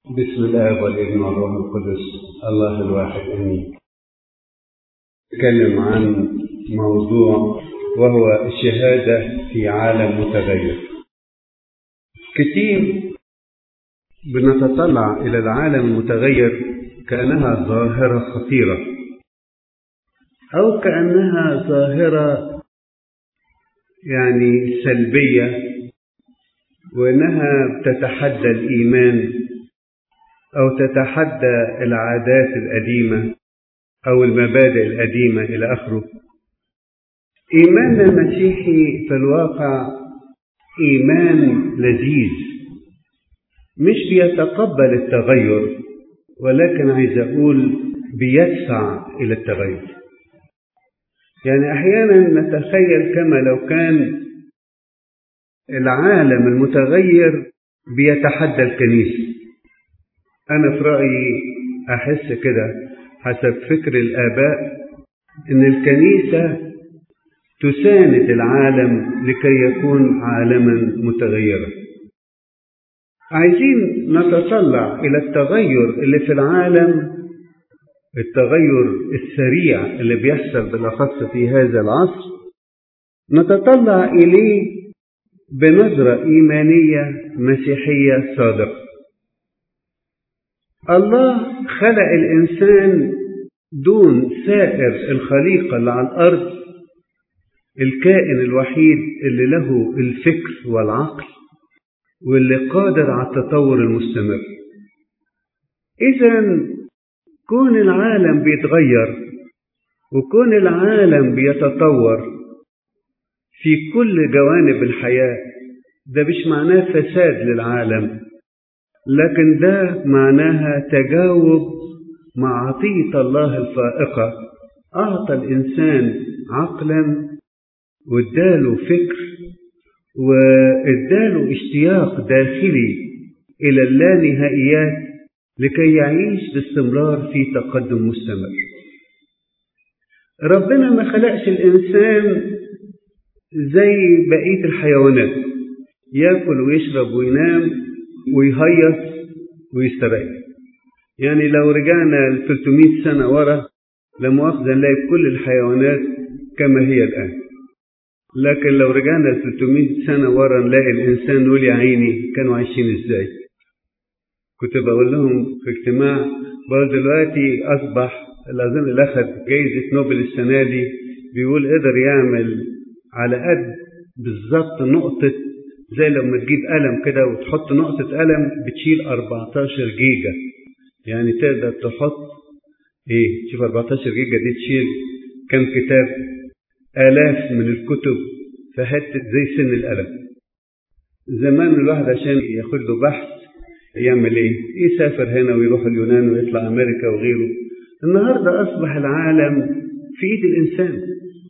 بسم الله والابن والروح القدس الله الواحد امين نتكلم عن موضوع وهو الشهاده في عالم متغير كتير بنتطلع الى العالم المتغير كانها ظاهره خطيره او كانها ظاهره يعني سلبيه وانها بتتحدى الايمان أو تتحدى العادات القديمة أو المبادئ القديمة إلى آخره. إيماننا المسيحي في الواقع إيمان لذيذ مش بيتقبل التغير ولكن عايز أقول بيدفع إلى التغير. يعني أحيانا نتخيل كما لو كان العالم المتغير بيتحدى الكنيسه أنا في رأيي أحس كده حسب فكر الآباء إن الكنيسة تساند العالم لكي يكون عالما متغيرا. عايزين نتطلع إلى التغير اللي في العالم التغير السريع اللي بيحصل بالأخص في هذا العصر نتطلع إليه بنظرة إيمانية مسيحية صادقة. الله خلق الإنسان دون سائر الخليقة اللي على الأرض الكائن الوحيد اللي له الفكر والعقل واللي قادر على التطور المستمر إذا كون العالم بيتغير وكون العالم بيتطور في كل جوانب الحياة ده مش معناه فساد للعالم لكن ده معناها تجاوب مع عطية الله الفائقة أعطى الإنسان عقلا واداله فكر واداله اشتياق داخلي إلى اللانهائيات لكي يعيش باستمرار في تقدم مستمر ربنا ما خلقش الإنسان زي بقية الحيوانات ياكل ويشرب وينام ويهيص ويستريح يعني لو رجعنا ل 300 سنة ورا لمؤاخذة نلاقي كل الحيوانات كما هي الآن لكن لو رجعنا ل 300 سنة ورا نلاقي الإنسان نقول يا عيني كانوا عايشين إزاي كنت بقول لهم في اجتماع بقول دلوقتي أصبح الأظن اللي أخذ جايزة نوبل السنة دي بيقول قدر يعمل على قد بالظبط نقطة زي لما تجيب قلم كده وتحط نقطة قلم بتشيل 14 جيجا يعني تقدر تحط ايه شوف 14 جيجا دي تشيل كم كتاب آلاف من الكتب في حتة زي سن القلم زمان الواحد عشان ياخد له بحث يعمل ايه يسافر هنا ويروح اليونان ويطلع امريكا وغيره النهارده اصبح العالم في ايد الانسان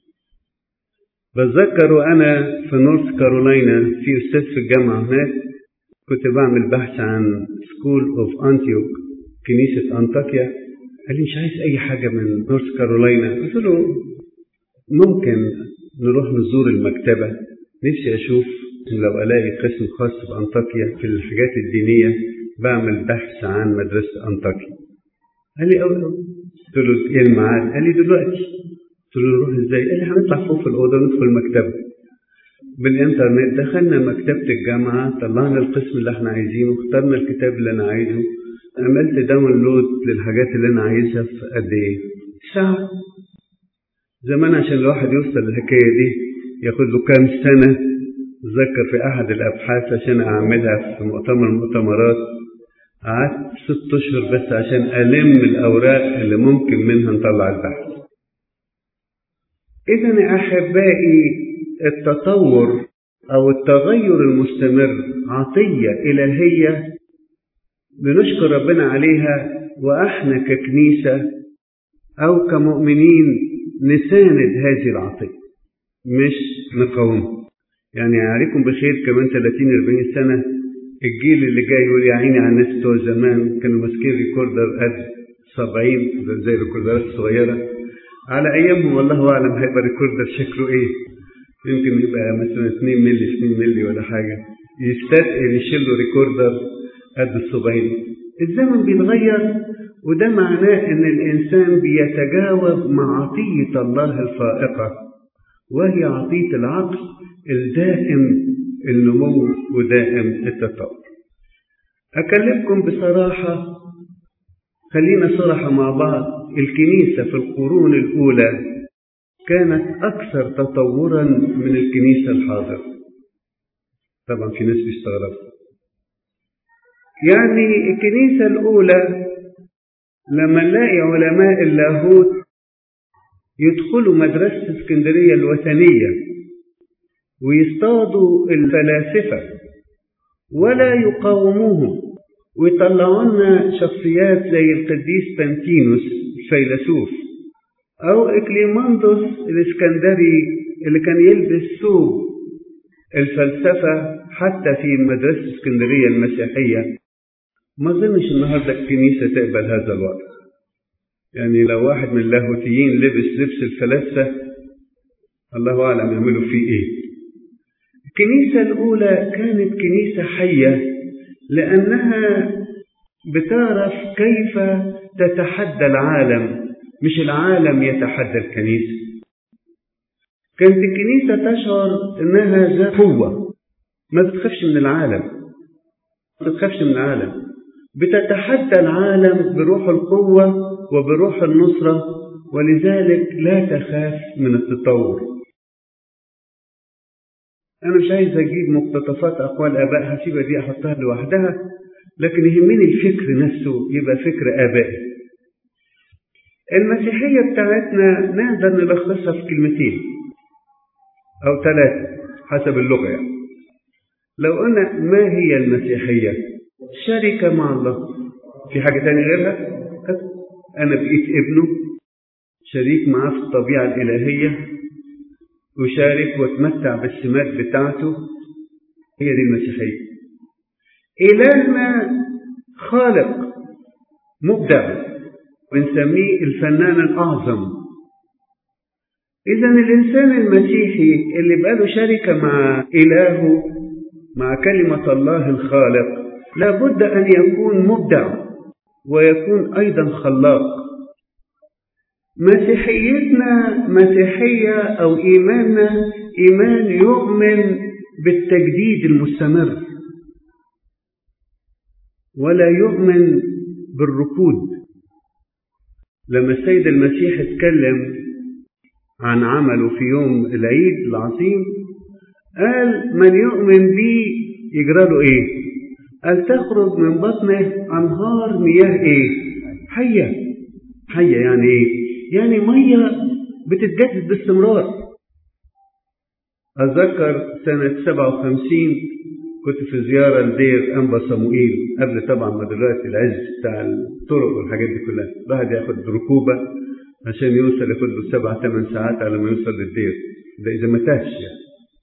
بتذكر وانا في نورث كارولاينا في استاذ في الجامعه هناك كنت بعمل بحث عن سكول اوف انتيوك كنيسه انطاكيا قال لي مش عايز اي حاجه من نورث كارولاينا قلت له ممكن نروح نزور المكتبه نفسي اشوف لو الاقي قسم خاص بانطاكيا في الحاجات الدينيه بعمل بحث عن مدرسه انطاكيا قال لي أولا قلت له ايه الميعاد قال لي دلوقتي قلت له نروح ازاي؟ قال لي هنطلع فوق في الاوضه ندخل المكتبه. بالانترنت دخلنا مكتبه الجامعه طلعنا القسم اللي احنا عايزينه اخترنا الكتاب اللي انا عايزه عملت داونلود للحاجات اللي انا عايزها في قد ايه؟ ساعه. زمان عشان الواحد يوصل للحكايه دي ياخد له كام سنه اتذكر في احد الابحاث عشان اعملها في مؤتمر المؤتمرات قعدت ست اشهر بس عشان الم الاوراق اللي ممكن منها نطلع البحث. إذا أحبائي التطور أو التغير المستمر عطية إلهية بنشكر ربنا عليها وإحنا ككنيسة أو كمؤمنين نساند هذه العطية مش نقاومها يعني عليكم بخير كمان 30 40 سنة الجيل اللي جاي يقول يا عيني على الناس بتوع زمان كانوا ماسكين ريكوردر قد 70 زي الريكوردرات الصغيره على ايامهم والله اعلم هيبقى ريكوردر شكله ايه يمكن يبقى مثلا 2 مللي 2 مللي ولا حاجه يستثقل يشيل له ريكوردر قد الصبعين الزمن بيتغير وده معناه ان الانسان بيتجاوب مع عطية الله الفائقة وهي عطية العقل الدائم النمو ودائم التطور اكلمكم بصراحة خلينا صراحة مع بعض الكنيسة في القرون الاولى كانت اكثر تطورا من الكنيسة الحاضرة طبعا في ناس بيستغربوا يعني الكنيسة الأولى لما نلاقي علماء اللاهوت يدخلوا مدرسة اسكندرية الوثنية ويصطادوا الفلاسفة ولا يقاوموهم ويطلعوا لنا شخصيات زي القديس بانتينوس الفيلسوف أو إكليماندوس الإسكندري اللي كان يلبس ثوب الفلسفة حتى في مدرسة اسكندرية المسيحية ما اظنش النهارده الكنيسه تقبل هذا الوضع. يعني لو واحد من اللاهوتيين لبس لبس الفلاسفه الله اعلم يعملوا فيه ايه. الكنيسه الاولى كانت كنيسه حيه لانها بتعرف كيف تتحدى العالم مش العالم يتحدى الكنيسه. كانت الكنيسه تشعر انها ذات قوه ما بتخافش من العالم ما بتخافش من العالم بتتحدى العالم بروح القوة وبروح النصرة ولذلك لا تخاف من التطور أنا مش عايز أجيب مقتطفات أقوال آباء هسيبها دي أحطها لوحدها لكن يهمني الفكر نفسه يبقى فكر آبائي المسيحية بتاعتنا نقدر نلخصها في كلمتين أو ثلاثة حسب اللغة يعني. لو قلنا ما هي المسيحية شركة مع الله في حاجة تانية غيرها أنا بقيت ابنه شريك معاه في الطبيعة الإلهية أشارك وأتمتع بالسمات بتاعته هي دي المسيحية إلهنا خالق مبدع بنسميه الفنان الأعظم إذا الإنسان المسيحي اللي بقاله شركة مع إلهه مع كلمة الله الخالق لابد أن يكون مبدع ويكون أيضا خلاق مسيحيتنا مسيحية أو إيماننا إيمان يؤمن بالتجديد المستمر ولا يؤمن بالركود لما السيد المسيح اتكلم عن عمله في يوم العيد العظيم قال من يؤمن بي يجرى له ايه قال تخرج من بطنه انهار مياه ايه حيه حيه يعني ايه يعني ميه بتتجدد باستمرار اتذكر سنه 57 كنت في زيارة لدير أنبا صموئيل قبل طبعا ما دلوقتي العز بتاع الطرق والحاجات دي كلها الواحد ياخد ركوبة عشان يوصل ياخد له سبع ثمان ساعات على ما يوصل للدير ده إذا ما تاهش يعني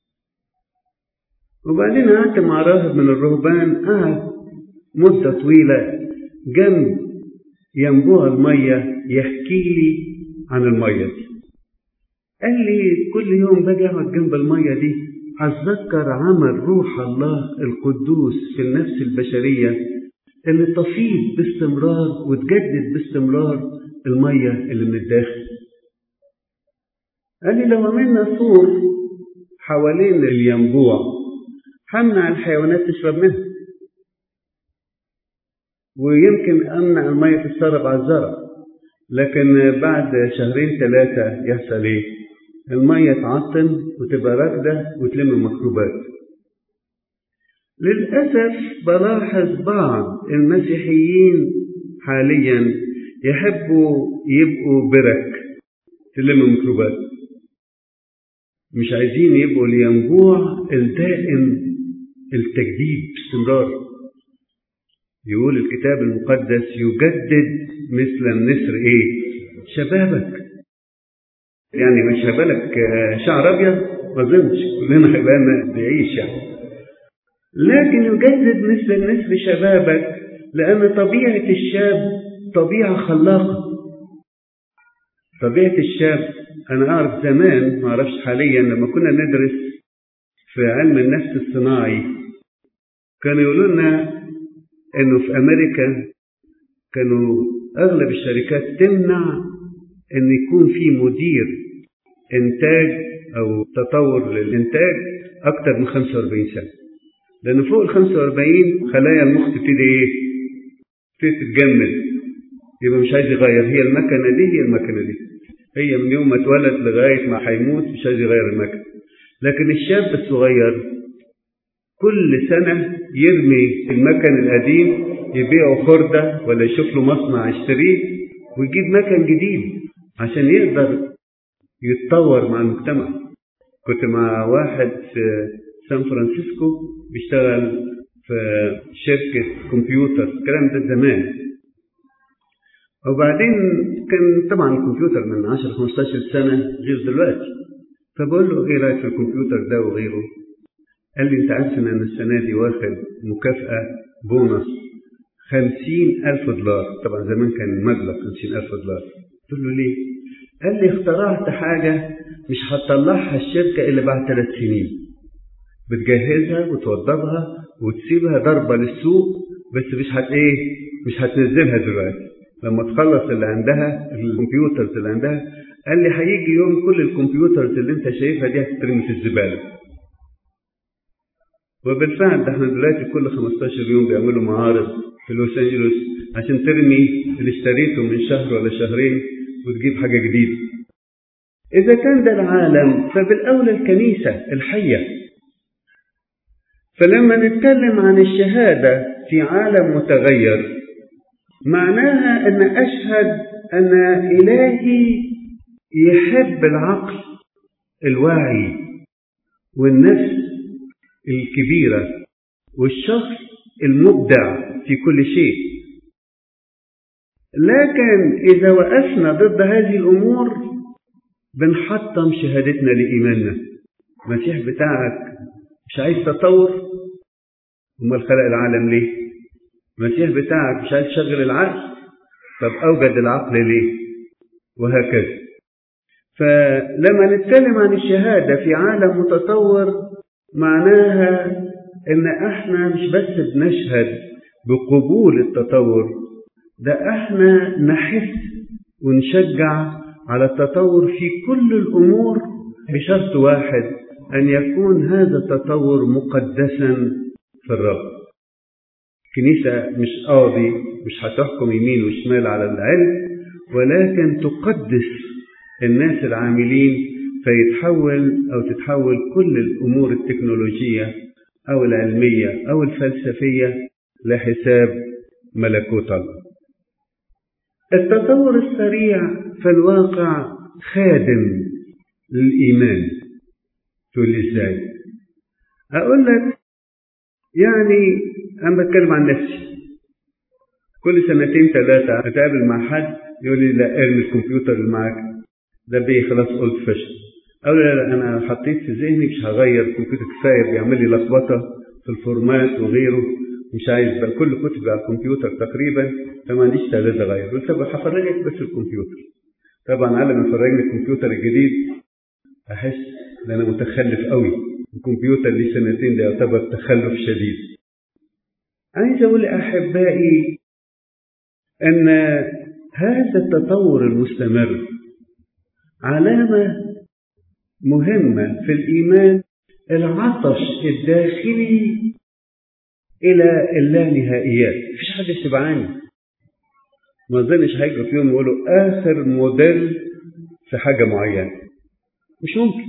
وبعدين قعدت مع راهب من الرهبان قعد مدة طويلة جنب ينبوع المية يحكي لي عن المية دي قال لي كل يوم باجي اقعد جنب المية دي أتذكر عمل روح الله القدوس في النفس البشرية اللي تفيض باستمرار وتجدد باستمرار المية اللي من الداخل قال لي لو عملنا سور حوالين الينبوع همنع الحيوانات تشرب منها ويمكن أمنع المية تتسرب على الزرع لكن بعد شهرين ثلاثة يحصل إيه؟ المية تعطل وتبقى راكدة وتلم الميكروبات للأسف بلاحظ بعض المسيحيين حاليا يحبوا يبقوا برك تلم الميكروبات مش عايزين يبقوا الينبوع الدائم التجديد باستمرار يقول الكتاب المقدس يجدد مثل النسر ايه شبابك يعني مش هيبقى شعر ابيض ما اظنش كلنا هيبقى بيعيش يعني لكن يجدد مثل النسر شبابك لان طبيعه الشاب طبيعه خلاقه طبيعه الشاب انا اعرف زمان ما اعرفش حاليا لما كنا ندرس في علم النفس الصناعي كانوا يقولوا لنا انه في امريكا كانوا أغلب الشركات تمنع أن يكون في مدير إنتاج أو تطور للإنتاج أكتر من 45 سنة لأن فوق ال 45 خلايا المخ تبتدي إيه؟ تبتدي تتجمد يبقى مش عايز يغير هي المكنة دي هي المكنة دي هي من يوم ما اتولد لغاية ما هيموت مش عايز يغير المكنة لكن الشاب الصغير كل سنة يرمي المكن القديم يبيعه خردة ولا يشوف له مصنع يشتريه ويجيب مكن جديد عشان يقدر يتطور مع المجتمع كنت مع واحد في سان فرانسيسكو بيشتغل في شركة كمبيوتر الكلام ده زمان وبعدين كان طبعا الكمبيوتر من 10 15 سنة غير دلوقتي فبقول له ايه رايك في الكمبيوتر ده وغيره قال لي انت عارف ان انا السنة دي واخد مكافأة بونص خمسين ألف دولار طبعا زمان كان مبلغ خمسين ألف دولار قلت له ليه قال لي اخترعت حاجة مش هتطلعها الشركة إلا بعد ثلاث سنين بتجهزها وتوضبها وتسيبها ضربة للسوق بس مش هت ايه مش هتنزلها دلوقتي لما تخلص اللي عندها الكمبيوترز اللي عندها قال لي هيجي يوم كل الكمبيوترز اللي انت شايفها دي هتترمي في الزبالة وبالفعل ده احنا دلوقتي كل 15 يوم بيعملوا معارض في لوس انجلوس عشان ترمي اللي اشتريته من شهر ولا شهرين وتجيب حاجة جديدة إذا كان ده العالم فبالأولى الكنيسة الحية فلما نتكلم عن الشهادة في عالم متغير معناها أن أشهد أن إلهي يحب العقل الواعي والنفس الكبيرة والشخص المبدع في كل شيء لكن إذا وقفنا ضد هذه الأمور بنحطم شهادتنا لإيماننا المسيح بتاعك مش عايز تطور امال خلق العالم ليه المسيح بتاعك مش عايز تشغل العقل طب اوجد العقل ليه وهكذا فلما نتكلم عن الشهاده في عالم متطور معناها ان احنا مش بس بنشهد بقبول التطور ده احنا نحس ونشجع على التطور في كل الامور بشرط واحد أن يكون هذا التطور مقدسا في الرب كنيسة مش قاضي مش هتحكم يمين وشمال على العلم ولكن تقدس الناس العاملين فيتحول أو تتحول كل الأمور التكنولوجية أو العلمية أو الفلسفية لحساب ملكوت الله التطور السريع في الواقع خادم للإيمان تقول لي ازاي اقول لك يعني انا بتكلم عن نفسي كل سنتين ثلاثة اتقابل مع حد يقول لي لا ارمي الكمبيوتر اللي معاك ده بيه خلاص قلت فشل اقول لا, لا انا حطيت في ذهني مش هغير الكمبيوتر كفايه بيعمل لي لخبطه في الفورمات وغيره مش عايز بل كل كتبي على الكمبيوتر تقريبا فما عنديش استعداد اغير قلت طب هفرجك بس الكمبيوتر طبعا على ما يفرجني الكمبيوتر الجديد احس ان انا متخلف قوي الكمبيوتر لي سنتين ده يعتبر تخلف شديد عايز اقول احبائي ان هذا التطور المستمر علامه مهمه في الايمان العطش الداخلي الى اللانهائيات مفيش حد شبعان ما اظنش هيجوا في يوم يقولوا اخر موديل في حاجه معينه مش ممكن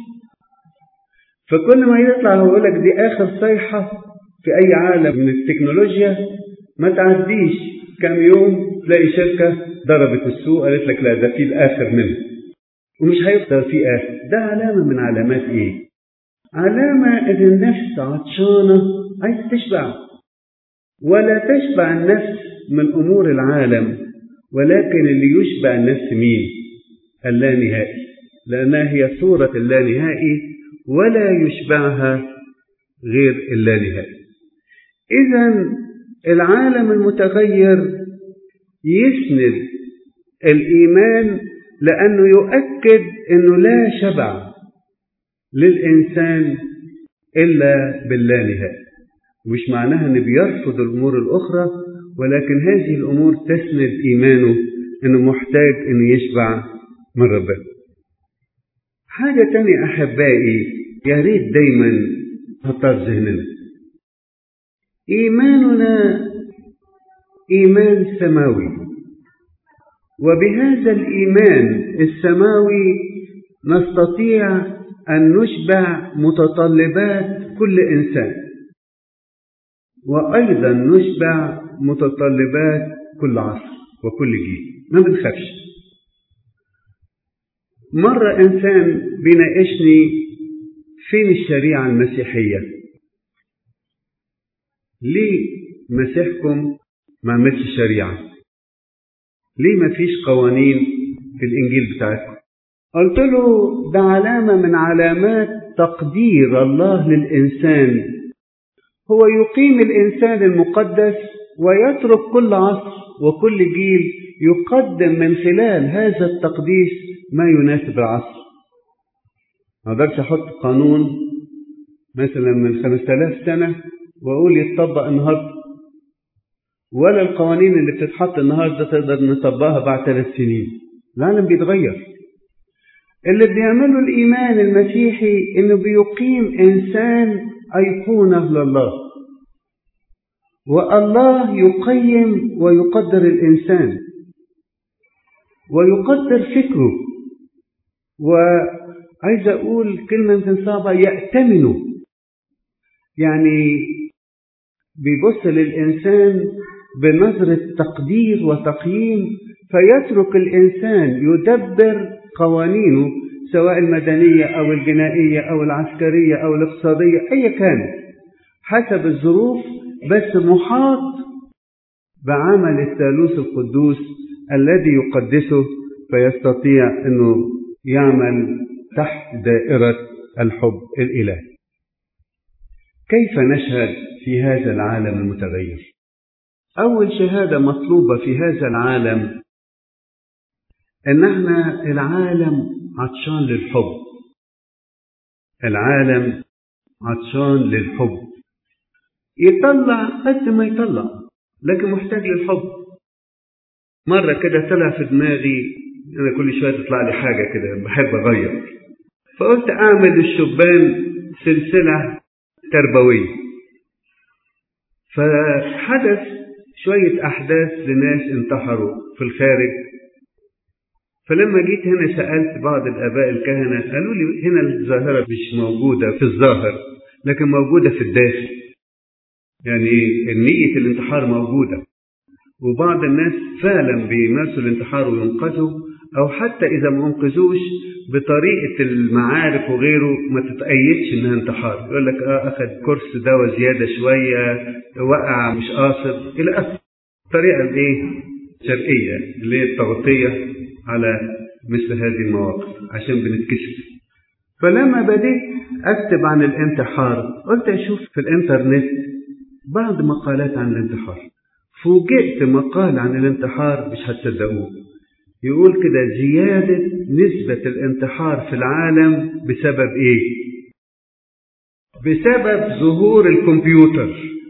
فكل ما يطلع هو يقول لك دي اخر صيحه في اي عالم من التكنولوجيا ما تعديش كام يوم تلاقي شركه ضربت السوق قالت لك لا ده في الاخر منه ومش هيفضل في اخر ده علامه من علامات ايه علامه ان النفس عطشانه عايز تشبع ولا تشبع النفس من امور العالم ولكن اللي يشبع النفس مين اللانهائي لانها هي صوره اللانهائي ولا يشبعها غير اللانهائي اذا العالم المتغير يسند الايمان لانه يؤكد انه لا شبع للانسان الا باللانهائي مش معناها ان بيرفض الامور الاخرى ولكن هذه الأمور تسند إيمانه أنه محتاج أنه يشبع من ربنا حاجة تانية أحبائي يا ريت دايما نحطها في ذهننا إيماننا إيمان سماوي وبهذا الإيمان السماوي نستطيع أن نشبع متطلبات كل إنسان وأيضا نشبع متطلبات كل عصر وكل جيل ما بنخافش مرة إنسان بيناقشني فين الشريعة المسيحية ليه مسيحكم ما عملش شريعة ليه ما فيش قوانين في الإنجيل بتاعتكم قلت له ده علامة من علامات تقدير الله للإنسان هو يقيم الإنسان المقدس ويترك كل عصر وكل جيل يقدم من خلال هذا التقديس ما يناسب العصر ما اقدرش احط قانون مثلا من 5000 سنة واقول يتطبق النهارده ولا القوانين اللي بتتحط النهارده تقدر نطبقها بعد ثلاث سنين العالم بيتغير اللي بيعمله الإيمان المسيحي إنه بيقيم إنسان أيقونة لله والله يقيم ويقدر الإنسان ويقدر فكره وعايز أقول كلمة يمكن صعبة يأتمنه يعني بيبص للإنسان بنظرة تقدير وتقييم فيترك الإنسان يدبر قوانينه سواء المدنية أو الجنائية أو العسكرية أو الاقتصادية أي كانت حسب الظروف بس محاط بعمل الثالوث القدوس الذي يقدسه فيستطيع أنه يعمل تحت دائرة الحب الإلهي كيف نشهد في هذا العالم المتغير أول شهادة مطلوبة في هذا العالم ان احنا العالم عطشان للحب العالم عطشان للحب يطلع قد ما يطلع لكن محتاج للحب مرة كده طلع في دماغي أنا كل شوية تطلع لي حاجة كده بحب أغير فقلت أعمل للشبان سلسلة تربوية فحدث شوية أحداث لناس انتحروا في الخارج فلما جيت هنا سألت بعض الآباء الكهنة قالوا لي هنا الظاهرة مش موجودة في الظاهر لكن موجودة في الداخل يعني نية الانتحار موجودة وبعض الناس فعلا بيمارسوا الانتحار وينقذوا أو حتى إذا ما انقذوش بطريقة المعارف وغيره ما تتأيدش إنها انتحار يقول لك آه أخذ كورس دواء زيادة شوية وقع مش قاصد إلى آخره الطريقة الإيه؟ الشرقية اللي هي التغطية على مثل هذه المواقف عشان بنتكشف فلما بديت أكتب عن الانتحار قلت أشوف في الإنترنت بعض مقالات عن الانتحار فوجئت مقال عن الانتحار مش هتصدقوه يقول كده زيادة نسبة الانتحار في العالم بسبب ايه بسبب ظهور الكمبيوتر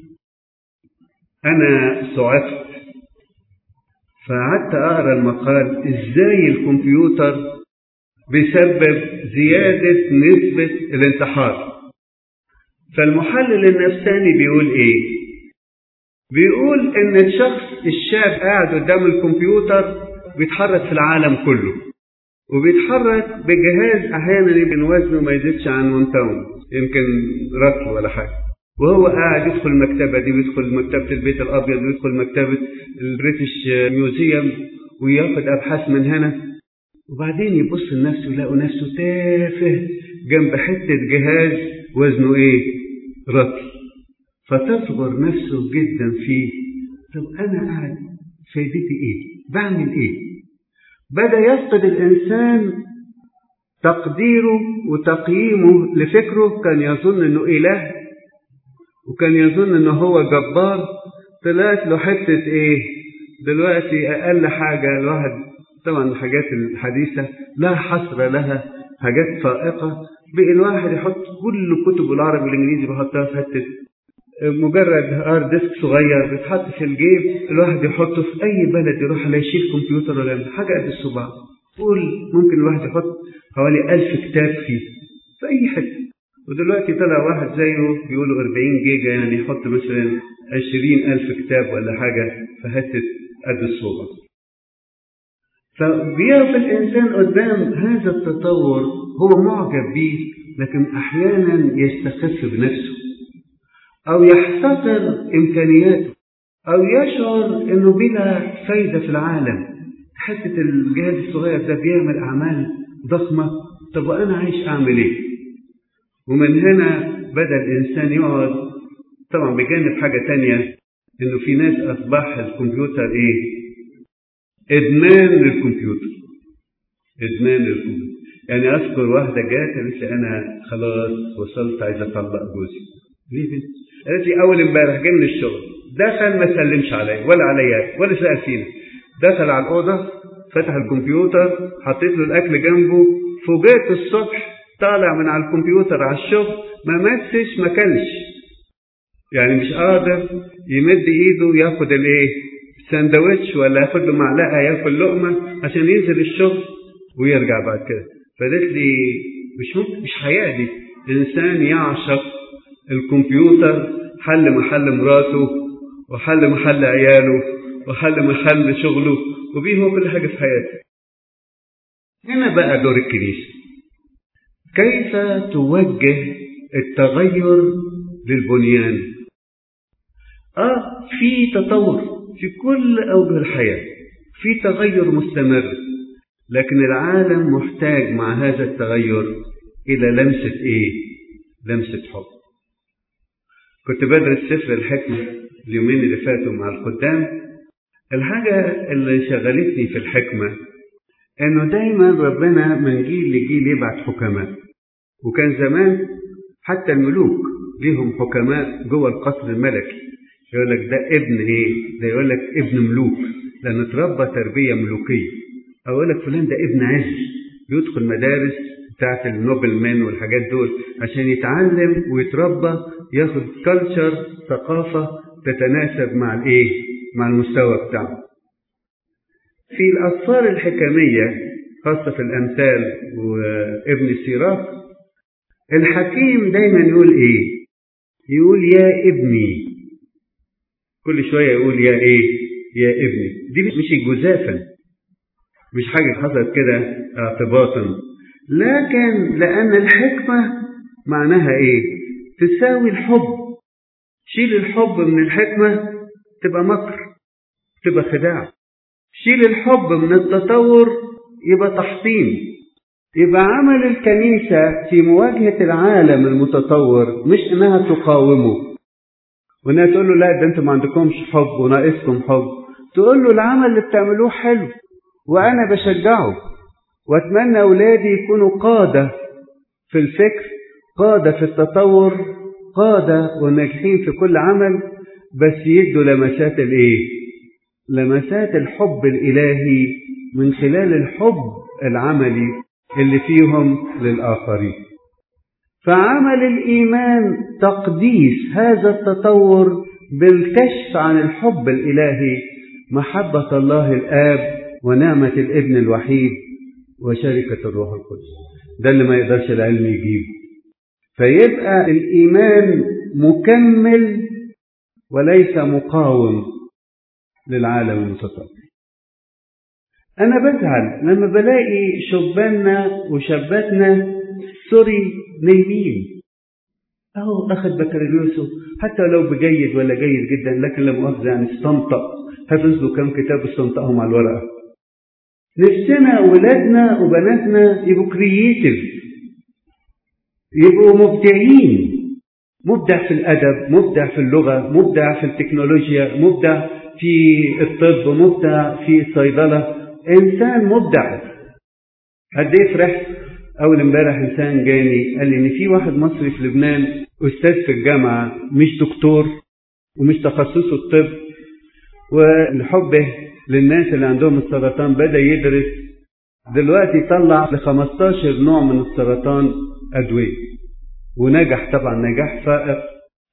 انا صعقت فقعدت اقرا المقال ازاي الكمبيوتر بيسبب زيادة نسبة الانتحار فالمحلل النفساني بيقول ايه بيقول ان الشخص الشاب قاعد قدام الكمبيوتر بيتحرك في العالم كله وبيتحرك بجهاز احيانا يمكن وزنه ما يزيدش عن 1 باوند يمكن رطل ولا حاجه وهو قاعد يدخل المكتبة دي ويدخل مكتبة البيت الأبيض ويدخل مكتبة البريتش ميوزيوم وياخد أبحاث من هنا وبعدين يبص لنفسه يلاقوا نفسه تافه جنب حتة جهاز وزنه إيه؟ رطل فتصغر نفسه جدا فيه طب أنا قاعد فايدتي إيه؟ بعمل إيه؟ بدأ يفقد الإنسان تقديره وتقييمه لفكره كان يظن إنه إله وكان يظن إنه هو جبار طلعت له حتة إيه؟ دلوقتي أقل حاجة الواحد طبعا الحاجات الحديثة لا حصر لها حاجات فائقة بقى الواحد يحط كل كتب العربي والإنجليزي بيحطها في حتة مجرد هارد ديسك صغير بيتحط في الجيب الواحد يحطه في اي بلد يروح عليه يشيل كمبيوتر ولا حاجه قد الصباع قول ممكن الواحد يحط حوالي ألف كتاب فيه في اي حته ودلوقتي طلع واحد زيه بيقولوا 40 جيجا يعني يحط مثلا 20 ألف كتاب ولا حاجة في حتة قد الصوبة فبيقف الإنسان قدام هذا التطور هو معجب به لكن أحيانا يستخف بنفسه أو يحتقر إمكانياته أو يشعر إنه بلا فايدة في العالم حتة الجهاز الصغير ده بيعمل أعمال ضخمة طب وأنا عايش أعمل إيه؟ ومن هنا بدأ الإنسان يقعد طبعا بجانب حاجة تانية إنه في ناس أصبح الكمبيوتر إيه؟ إدمان للكمبيوتر إدمان للكمبيوتر يعني أذكر واحدة جات قالت لي أنا خلاص وصلت عايزة أطلق جوزي ليه بنت؟ قالت لي أول امبارح جاي من الشغل دخل ما سلمش عليا ولا عليا ولا سأل فينا دخل على الأوضة فتح الكمبيوتر حطيت له الأكل جنبه فوجئت الصبح طالع من على الكمبيوتر على الشغل ما مسش ما كلش يعني مش قادر يمد ايده ياخد الايه سندوتش ولا ياخد له معلقه ياكل لقمه عشان ينزل الشغل ويرجع بعد كده فقالت لي مش ممكن مش حياه دي الانسان يعشق الكمبيوتر حل محل مراته وحل محل عياله وحل محل شغله وبيه هو كل حاجه في حياته هنا بقى دور الكنيسه كيف توجه التغير للبنيان اه في تطور في كل اوجه الحياه في تغير مستمر لكن العالم محتاج مع هذا التغير الى لمسه ايه لمسه حب كنت بدرس سفر الحكمه اليومين اللي فاتوا مع الخدام الحاجه اللي شغلتني في الحكمه انه دايما ربنا من جيل لجيل يبعت حكماء وكان زمان حتى الملوك ليهم حكماء جوه القصر الملكي يقول لك ده ابن ايه ده يقول لك ابن ملوك لانه اتربى تربيه ملوكيه او يقول لك فلان ده ابن عز بيدخل مدارس بتاعت النوبل مان والحاجات دول عشان يتعلم ويتربى ياخد كلتشر ثقافه تتناسب مع الايه مع المستوى بتاعه في الأسفار الحكمية خاصة في الأمثال وابن سيراك الحكيم دايما يقول إيه؟ يقول يا ابني كل شوية يقول يا إيه؟ يا ابني دي مش الجزافة مش حاجة حصلت كده اعتباطا لكن لأن الحكمة معناها إيه؟ تساوي الحب شيل الحب من الحكمة تبقى مكر تبقى خداع شيل الحب من التطور يبقى تحطيم يبقى عمل الكنيسة في مواجهة العالم المتطور مش انها تقاومه وانها تقول له لا ده انتوا ما عندكمش حب وناقصكم حب تقول له العمل اللي بتعملوه حلو وانا بشجعه واتمنى اولادي يكونوا قادة في الفكر قادة في التطور قادة وناجحين في كل عمل بس يدوا لمسات الايه لمسات الحب الإلهي من خلال الحب العملي اللي فيهم للآخرين فعمل الإيمان تقديس هذا التطور بالكشف عن الحب الإلهي محبة الله الآب ونعمة الابن الوحيد وشركة الروح القدس ده اللي ما يقدرش العلم يجيبه فيبقى الإيمان مكمل وليس مقاوم للعالم المتطور أنا بزعل لما بلاقي شباننا وشاباتنا سوري نايمين أهو أخذ بكالوريوسه حتى لو بجيد ولا جيد جدا لكن لا مؤاخذة يعني استنطق حفظ له كام كتاب استنطقهم على الورقة نفسنا ولادنا وبناتنا يبقوا كرييتيف يبقوا مبدعين مبدع في الأدب مبدع في اللغة مبدع في التكنولوجيا مبدع في الطب مبدع في الصيدلة إنسان مبدع قد إيه فرحت أول امبارح إنسان جاني قال لي إن في واحد مصري في لبنان أستاذ في الجامعة مش دكتور ومش تخصصه الطب ولحبه للناس اللي عندهم السرطان بدأ يدرس دلوقتي طلع ل 15 نوع من السرطان أدوية ونجح طبعا نجاح فائق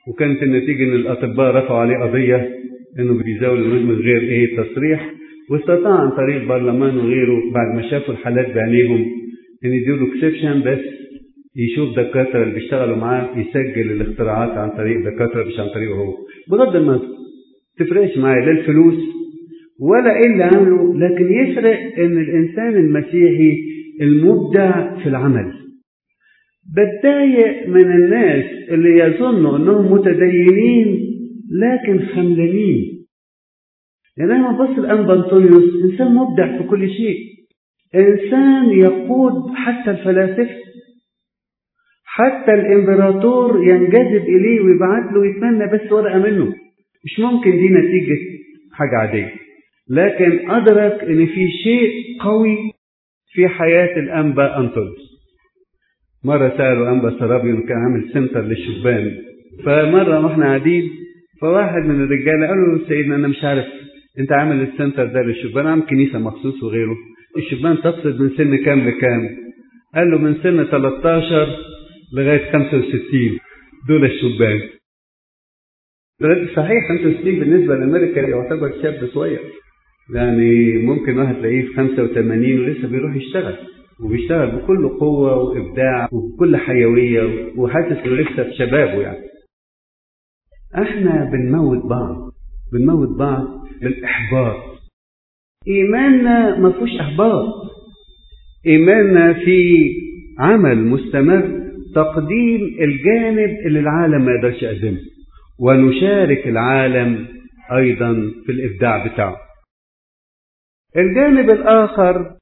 وكانت النتيجة إن الأطباء رفعوا عليه قضية إنه بيزاول من غير إيه تصريح واستطاع عن طريق البرلمان وغيره بعد ما شافوا الحالات بعينيهم إن يديله اكسبشن بس يشوف دكاترة اللي بيشتغلوا معاه يسجل الاختراعات عن طريق دكاترة مش عن طريقه هو بغض النظر تفرقش معايا لا الفلوس ولا ايه اللي عمله لكن يفرق ان الانسان المسيحي المبدع في العمل بتضايق من الناس اللي يظنوا انهم متدينين لكن خملانين يعني انا ببص الانبا انطونيوس انسان مبدع في كل شيء انسان يقود حتى الفلاسفه حتى الامبراطور ينجذب اليه ويبعت له يتمنى بس ورقه منه مش ممكن دي نتيجه حاجه عاديه لكن ادرك ان في شيء قوي في حياه الانبا انطونيوس مره سالوا انبا سرابيون كان عامل سنتر للشبان فمره واحنا قاعدين فواحد من الرجاله قال له سيدنا انا مش عارف انت عامل السنتر ده للشبان عامل كنيسه مخصوص وغيره الشبان تقصد من سن كام لكام قال له من سن 13 لغايه 65 دول الشبان دلوقتي صحيح 65 بالنسبه لامريكا يعتبر شاب صغير يعني ممكن واحد تلاقيه في 85 ولسه بيروح يشتغل وبيشتغل بكل قوه وابداع وبكل حيويه وحاسس انه لسه في شبابه يعني احنا بنموت بعض بنموت بعض بالاحباط ايماننا ما فيهوش احباط ايماننا في عمل مستمر تقديم الجانب اللي العالم ما يقدرش يقدمه ونشارك العالم ايضا في الابداع بتاعه الجانب الاخر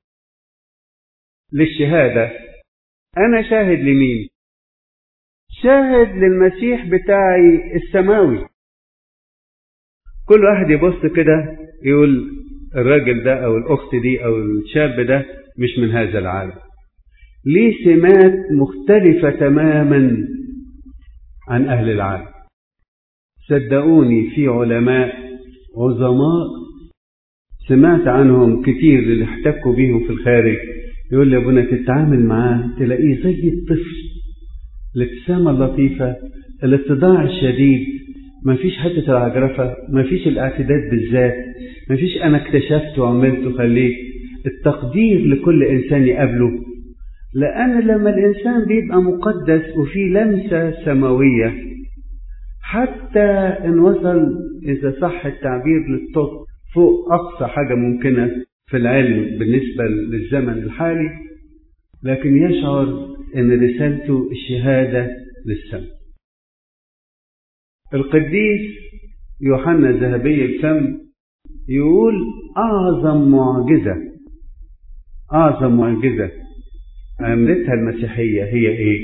للشهاده انا شاهد لمين شاهد للمسيح بتاعي السماوي كل واحد يبص كده يقول الراجل ده او الاخت دي او الشاب ده مش من هذا العالم ليه سمات مختلفة تماما عن أهل العالم صدقوني في علماء عظماء سمعت عنهم كتير اللي احتكوا بيهم في الخارج يقول لي ابونا تتعامل معاه تلاقيه زي الطفل الابتسامة اللطيفة الاتضاع الشديد ما فيش حتة العجرفة ما فيش الاعتداد بالذات ما فيش أنا اكتشفت وعملت وخليت التقدير لكل إنسان يقابله لأن لما الإنسان بيبقى مقدس وفي لمسة سماوية حتى إن وصل إذا صح التعبير للطب فوق أقصى حاجة ممكنة في العلم بالنسبة للزمن الحالي لكن يشعر إن رسالته الشهادة للسماء القديس يوحنا ذهبي الفم يقول أعظم معجزة أعظم معجزة عملتها المسيحية هي إيه؟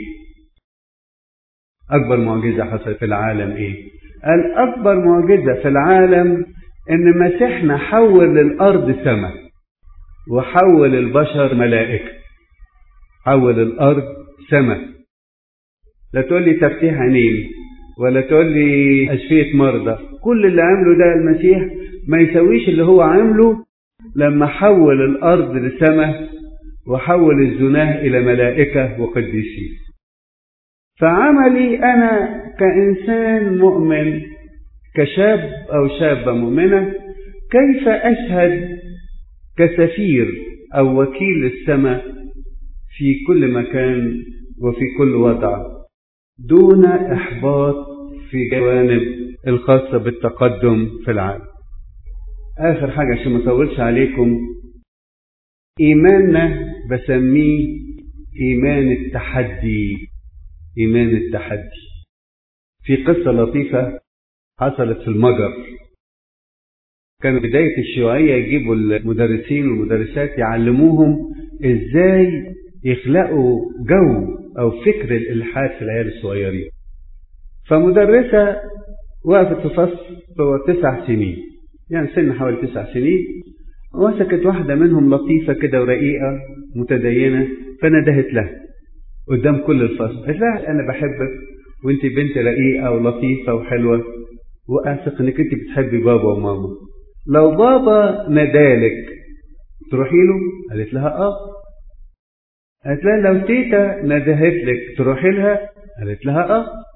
أكبر معجزة حصلت في العالم إيه؟ قال أكبر معجزة في العالم إن مسيحنا حول للأرض سماء وحول البشر ملائكة حول الأرض سماء لا تقول لي تفتيح عينين ولا تقول لي أشفية مرضى كل اللي عمله ده المسيح ما يسويش اللي هو عمله لما حول الأرض لسماء وحول الزناه إلى ملائكة وقديسين فعملي أنا كإنسان مؤمن كشاب أو شابة مؤمنة كيف أشهد كسفير أو وكيل السماء في كل مكان وفي كل وضع دون إحباط في جوانب الخاصة بالتقدم في العالم آخر حاجة عشان ما أطولش عليكم إيماننا بسميه إيمان التحدي إيمان التحدي في قصة لطيفة حصلت في المجر كان بداية الشيوعية يجيبوا المدرسين والمدرسات يعلموهم إزاي يخلقوا جو أو فكر الإلحاد في العيال الصغيرين فمدرسة وقفت في فصل هو تسع سنين يعني سن حوالي تسع سنين ومسكت واحدة منهم لطيفة كده ورقيقة متدينة فندهت لها قدام كل الفصل قالت لها أنا بحبك وأنت بنت رقيقة ولطيفة وحلوة وأثق إنك أنت بتحبي بابا وماما لو بابا ندالك تروحي له قالت لها آه قالت لها لو تيتا ندهت لك تروحي لها قالت لها آه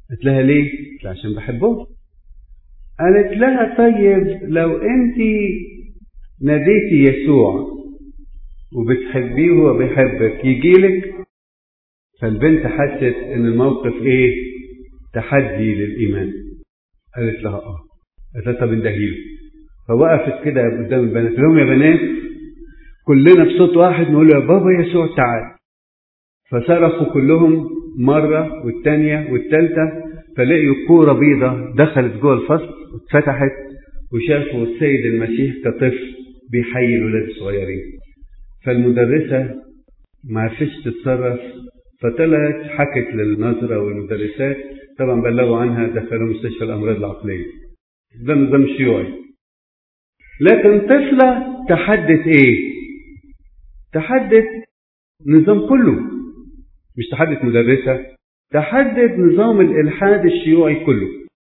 قالت لها ليه؟ قالت لها عشان بحبهم قالت لها طيب لو انت ناديتي يسوع وبتحبيه وهو بيحبك يجيلك فالبنت حست ان الموقف ايه تحدي للايمان قالت لها اه قالت لها طب اندهيله فوقفت كده قدام البنات لهم يا بنات كلنا بصوت واحد نقول له يا بابا يسوع تعال فصرخوا كلهم مرة والتانية والتالتة فلقيوا كورة بيضة دخلت جوه الفصل واتفتحت وشافوا السيد المسيح كطفل بيحيي الولاد الصغيرين فالمدرسة ما عرفتش تتصرف فطلعت حكت للنظرة والمدرسات طبعا بلغوا عنها دخلوا مستشفى الأمراض العقلية ده نظام شيوعي لكن طفلة تحدت ايه تحدت نظام كله مش تحدت مدرسة تحدد نظام الإلحاد الشيوعي كله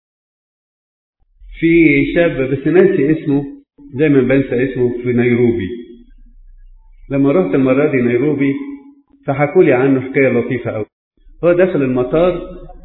في شاب بس ناسي اسمه دايما بنسى اسمه في نيروبي لما رحت المرة دي نيروبي فحكوا لي عنه حكاية لطيفة أوي هو دخل المطار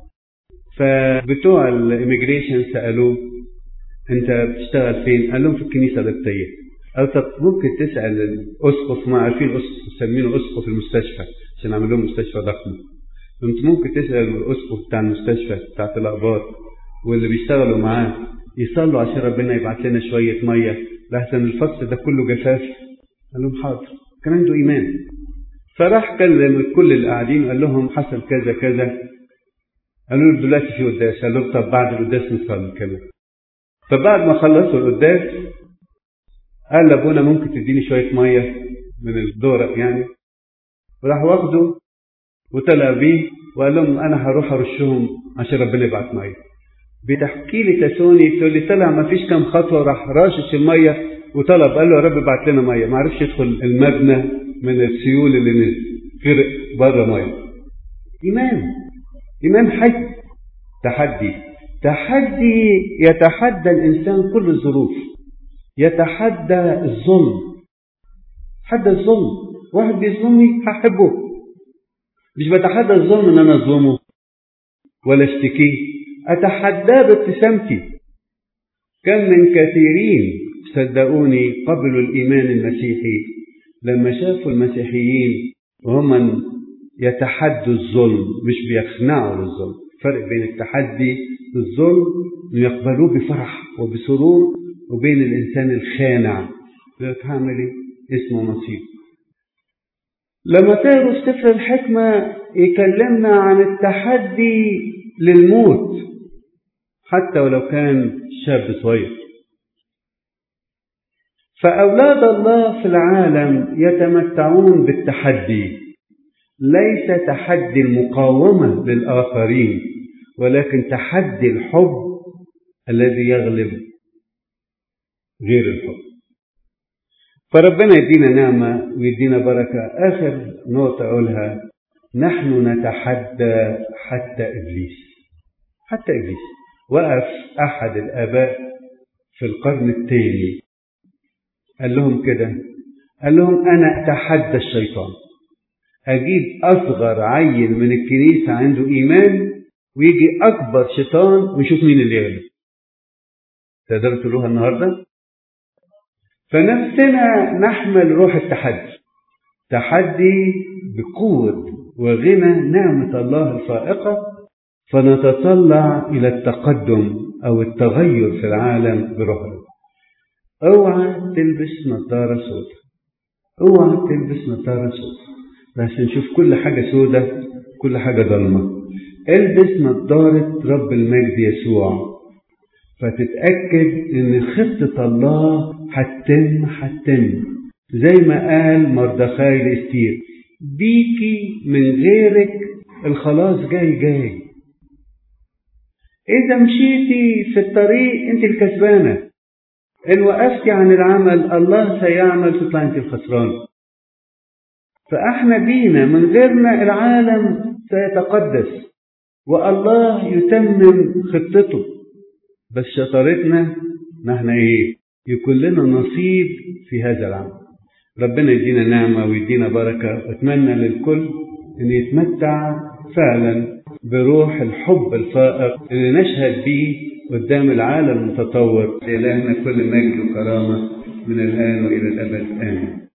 فبتوع الاميجريشن سألوه أنت بتشتغل فين؟ قال لهم في الكنيسة القبطية قال طب ممكن تسأل الأسقف ما عارفين الأسقف مسمينه أسقف المستشفى عشان عمل لهم مستشفى ضخمة انت ممكن تسأل الأسقف بتاع المستشفى بتاعت الأقباط واللي بيشتغلوا معاه يصلوا عشان ربنا يبعت لنا شوية مية لحسن الفصل ده كله جفاف قال لهم حاضر كان عنده إيمان فراح كلم كل اللي قاعدين قال لهم حصل كذا كذا قالوا له دلوقتي في قداس قال لهم طب بعد القداس نصلي كمان فبعد ما خلصوا القداس قال لابونا ممكن تديني شوية مية من الدورق يعني وراح واخده وطلع بيه وقال لهم انا هروح ارشهم عشان ربنا يبعت ميه بتحكي لي تسوني تقول لي طلع ما فيش كام خطوه راح راشش الميه وطلب قال له يا رب ابعت لنا ميه ما عرفش يدخل المبنى من السيول اللي نزل فرق بره ميه ايمان ايمان حي تحدي تحدي يتحدى الانسان كل الظروف يتحدى الظلم حدى الظلم واحد بيظلمني هحبه مش بتحدى الظلم ان انا اظلمه ولا اشتكيه اتحداه بابتسامتي كم من كثيرين صدقوني قبلوا الايمان المسيحي لما شافوا المسيحيين وهم يتحدوا الظلم مش بيخنعوا للظلم فرق بين التحدي للظلم انه يقبلوه بفرح وبسرور وبين الانسان الخانع يقول هعمل ايه اسمه نصيب لما تقروا سفر الحكمة يكلمنا عن التحدي للموت حتى ولو كان شاب صغير فأولاد الله في العالم يتمتعون بالتحدي ليس تحدي المقاومة للآخرين ولكن تحدي الحب الذي يغلب غير الحب فربنا يدينا نعمة ويدينا بركة آخر نقطة أقولها نحن نتحدى حتى إبليس حتى إبليس وقف أحد الآباء في القرن الثاني قال لهم كده قال لهم أنا أتحدى الشيطان أجيب أصغر عيل من الكنيسة عنده إيمان ويجي أكبر شيطان ويشوف مين اللي يغلب تقدروا تقولوها النهارده فنفسنا نحمل روح التحدي تحدي بقوة وغنى نعمة الله الفائقة فنتطلع إلى التقدم أو التغير في العالم بروحنا اوعى تلبس نظارة سوداء اوعى تلبس نظارة سوداء بس نشوف كل حاجة سوداء كل حاجة ضلمة البس نظارة رب المجد يسوع فتتأكد ان خطة الله هتتم هتتم زي ما قال مردخاي لاستير بيكي من غيرك الخلاص جاي جاي إذا مشيتي في الطريق أنت الكسبانة إن وقفتي عن العمل الله سيعمل تطلع أنت الخسران فإحنا بينا من غيرنا العالم سيتقدس والله يتمم خطته بس شطارتنا ما احنا ايه يكون لنا نصيب في هذا العمل ربنا يدينا نعمة ويدينا بركة واتمنى للكل ان يتمتع فعلا بروح الحب الفائق اللي نشهد به قدام العالم المتطور لإلهنا كل مجد وكرامة من الآن وإلى الأبد آمين